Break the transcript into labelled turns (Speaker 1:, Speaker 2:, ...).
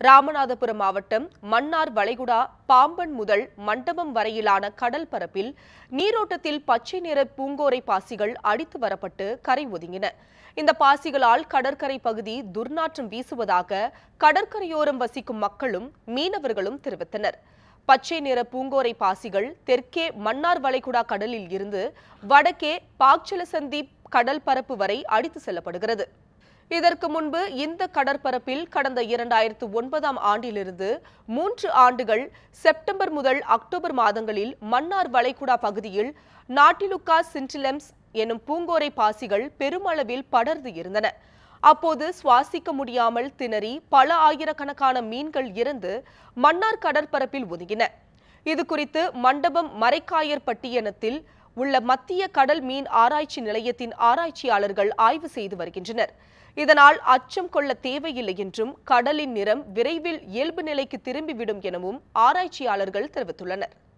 Speaker 1: ராமநாதபுரம் மாவட்டம் மன்னார் வளைகுடா பாம்பன் முதல் மண்டபம் வரையிலான கடல் பரப்பில் நீரோட்டத்தில் பச்சை நிற பூங்கோரை பாசிகள் அடித்து வரப்பட்டு கரை ஒதுங்கின இந்த பாசிகளால் கடற்கரை பகுதி துர்நாற்றம் வீசுவதாக கடற்கரையோரம் வசிக்கும் மக்களும் மீனவர்களும் தெரிவித்தனர் பச்சை நிற பூங்கோரை பாசிகள் தெற்கே மன்னார் வளைகுடா கடலில் இருந்து வடக்கே பாக்சலசந்தி கடல் பரப்பு வரை அடித்து செல்லப்படுகிறது இதற்கு முன்பு இந்த கடற்பரப்பில் கடந்த இரண்டாயிரத்து ஒன்பதாம் ஆண்டிலிருந்து மூன்று ஆண்டுகள் செப்டம்பர் முதல் அக்டோபர் மாதங்களில் மன்னார் வளைகுடா பகுதியில் நாட்டிலுக்கா சின்டிலம்ஸ் எனும் பூங்கோரை பாசிகள் பெருமளவில் படர்ந்து இருந்தன அப்போது சுவாசிக்க முடியாமல் திணறி பல ஆயிரக்கணக்கான மீன்கள் இறந்து மன்னார் கடற்பரப்பில் ஒதுங்கின இது குறித்து மண்டபம் மரைக்காயர் பட்டியனத்தில் உள்ள மத்திய கடல் மீன் ஆராய்ச்சி நிலையத்தின் ஆராய்ச்சியாளர்கள் ஆய்வு செய்து வருகின்றனர் இதனால் அச்சம் கொள்ள தேவையில்லை என்றும் கடலின் நிறம் விரைவில் இயல்பு நிலைக்கு திரும்பிவிடும் எனவும் ஆராய்ச்சியாளர்கள் தெரிவித்துள்ளனர்